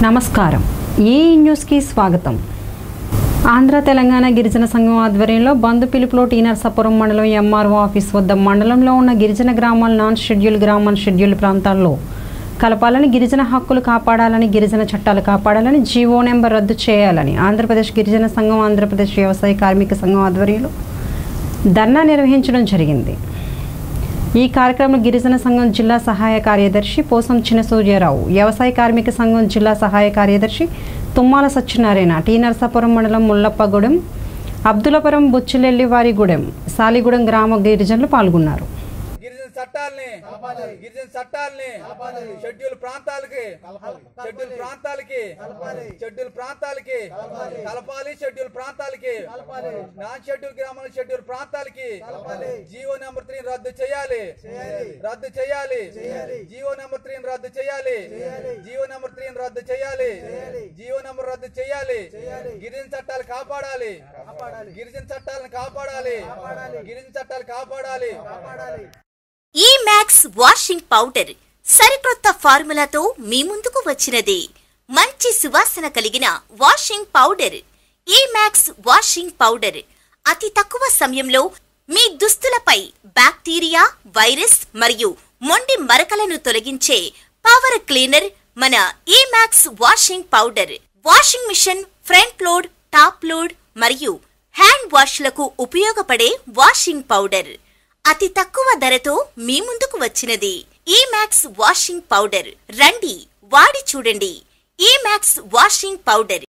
నమస్కారం ఈ న్యూస్కి స్వాగతం ఆంధ్ర తెలంగాణ గిరిజన సంఘం ఆధ్వర్యంలో బంధు పిలుపులో టీ నరసాపురం మండలం ఎంఆర్ఓ ఆఫీస్ వద్ద మండలంలో ఉన్న గిరిజన గ్రామాల నాన్ షెడ్యూల్ గ్రామాల షెడ్యూల్ ప్రాంతాల్లో కలపాలని గిరిజన హక్కులు కాపాడాలని గిరిజన చట్టాలు కాపాడాలని జీవో నెంబర్ రద్దు చేయాలని ఆంధ్రప్రదేశ్ గిరిజన సంఘం ఆంధ్రప్రదేశ్ వ్యవసాయ కార్మిక సంఘం ఆధ్వర్యంలో ధర్నా నిర్వహించడం జరిగింది ఈ కార్యక్రమంలో గిరిజన సంఘం జిల్లా సహాయ కార్యదర్శి పోసం చిన సూర్యారావు వ్యవసాయ కార్మిక సంఘం జిల్లా సహాయ కార్యదర్శి తుమ్మాల సత్యనారాయణ టీ నరసాపురం మండలం ముల్లప్పగూడెం అబ్దులపురం బుచ్చిలెల్లివారిగూడెం సాలిగూడెం గ్రామ గిరిజనులు పాల్గొన్నారు గిరిజన చట్టాలని గిరిజన చట్టాలని షెడ్యూల్ ప్రాంతాలకి షెడ్యూల్ ప్రాంతాలకి షెడ్యూల్ ప్రాంతాలకి కలపాలి షెడ్యూల్ ప్రాంతాలకి నాన్ షెడ్యూల్ గ్రామాల షెడ్యూల్ ప్రాంతాలకి జీవో నెంబర్ త్రీ రద్దు చేయాలి రద్దు చేయాలి జీవో నెంబర్ త్రీ రద్దు చేయాలి జీవో నెంబర్ త్రీ రద్దు చేయాలి జీవో నెంబర్ రద్దు చేయాలి గిరిజన చట్టాలు కాపాడాలి గిరిజన చట్టాలను కాపాడాలి గిరిజన చట్టాలు కాపాడాలి ఈ మ్యాక్స్ వాషింగ్ పౌడర్ సరికొత్త ఫార్ములాతో మీ ముందుకు వచ్చినది మంచి సువాసన కలిగిన వాషింగ్ పౌడర్ ఈ మ్యాక్స్ వాషింగ్ పౌడర్ అతి తక్కువ సమయంలో మీ దుస్తులపై బ్యాక్టీరియా వైరస్ మరియు మొండి మరకలను తొలగించే పవర్ క్లీనర్ మన ఈ max washing powder washing machine front load top load మరియు హ్యాండ్ వాష్లకు ఉపయోగపడే వాషింగ్ పౌడర్ అతి తక్కువ ధరతో మీ ముందుకు వచ్చినది ఈ మ్యాక్స్ వాషింగ్ పౌడర్ రండి వాడి చూడండి ఈ మ్యాక్స్ వాషింగ్ పౌడర్